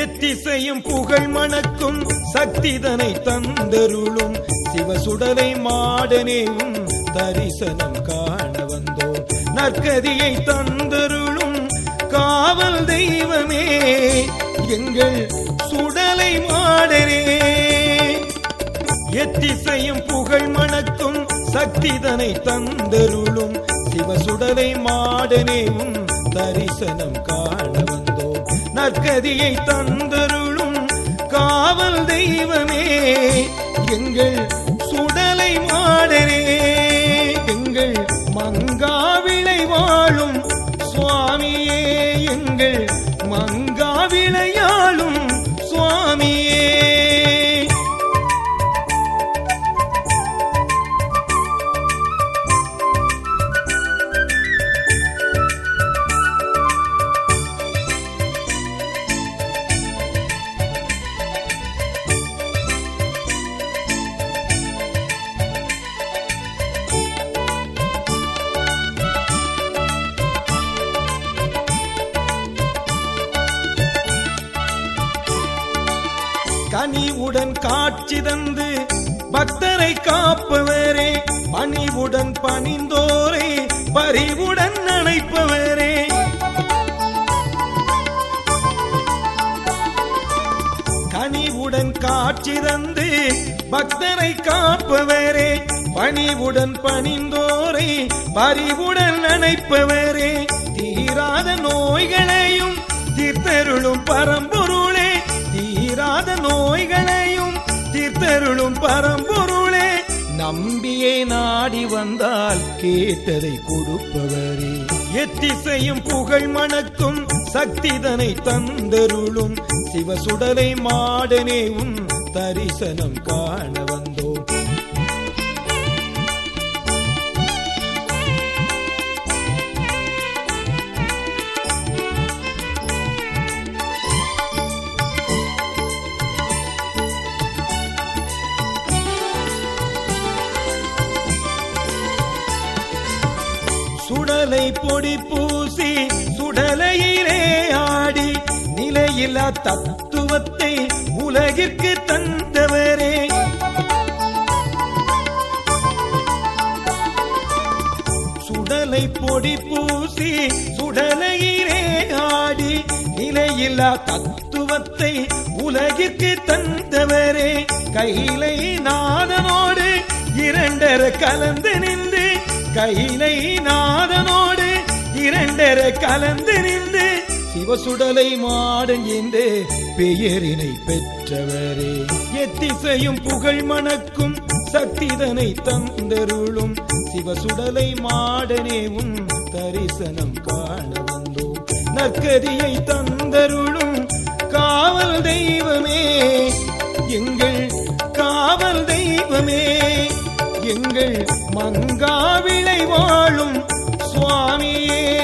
எத்திசையும் புகழ் மணக்கும் சக்திதனை தந்தருளும் சிவசுடலை மாடனேவும் தரிசனம் காண வந்தோம் நற்கதியை தந்தருளும் காவல் தெய்வமே எங்கள் சுடலை மாடனே எத்திசையும் புகழ் மணக்கும் சக்திதனை தந்தருளும் சிவசுடலை மாடனேவும் தரிசனம் காண வந்தோம் நற்கதியை தந்தருளும் காவல் தெய்வமே எங்கள் சுடலை மாடனே எங்கள் மங்காவிளை வாழும் சுவாமியே எங்கள் மங்காவிளையாளும் சுவாமியே கனிவுடன் காட்சி தந்து பக்தரை காப்பவரே பணிவுடன் பணிந்தோரே பரிவுடன் அணைப்பவரே கனிவுடன் காட்சி தந்து பக்தரை காப்பவரே பணிவுடன் பணிந்தோரை பரிவுடன் அணைப்பவரே தீராத நோய்களையும் தீர்த்தருளும் பரம்பொருளே தீராத நோய்களையும் தீர்த்தருளும் பரம்பொருளே நம்பியே நாடி வந்தால் கேட்டதை கொடுப்பவரே எத்திசையும் புகழ் மணக்கும் சக்திதனை தந்தருளும் சிவசுடலை மாடனே உன் தரிசனம் காண வந்தோம் சுடலை பொடி பூசி சுடலையிலே ஆடி நிலையில்லா தத்துவத்தை உலகிற்கு தந்தவரே சுடலை பொடி பூசி சுடலையிலே ஆடி நிலையில்லா தத்துவத்தை உலகிற்கு தந்தவரே கைலை நாதனோடு இரண்டர கலந்து நின்று கைலை நாதனோடு இரண்டர கலந்து நின்று சிவசுடலை மாடன் என்று பெயரினை பெற்றவரே எத்திசையும் புகழ் மணக்கும் சக்திதனை தந்தருளும் சிவசுடலை மாடனே உன் தரிசனம் காண வந்தோம் நற்கதியை தந்தருளும் காவல் தெய்வமே எங்கள் காவல் தெய்வமே எங்கள் மங்காவிளை வாழும் சுவாமியே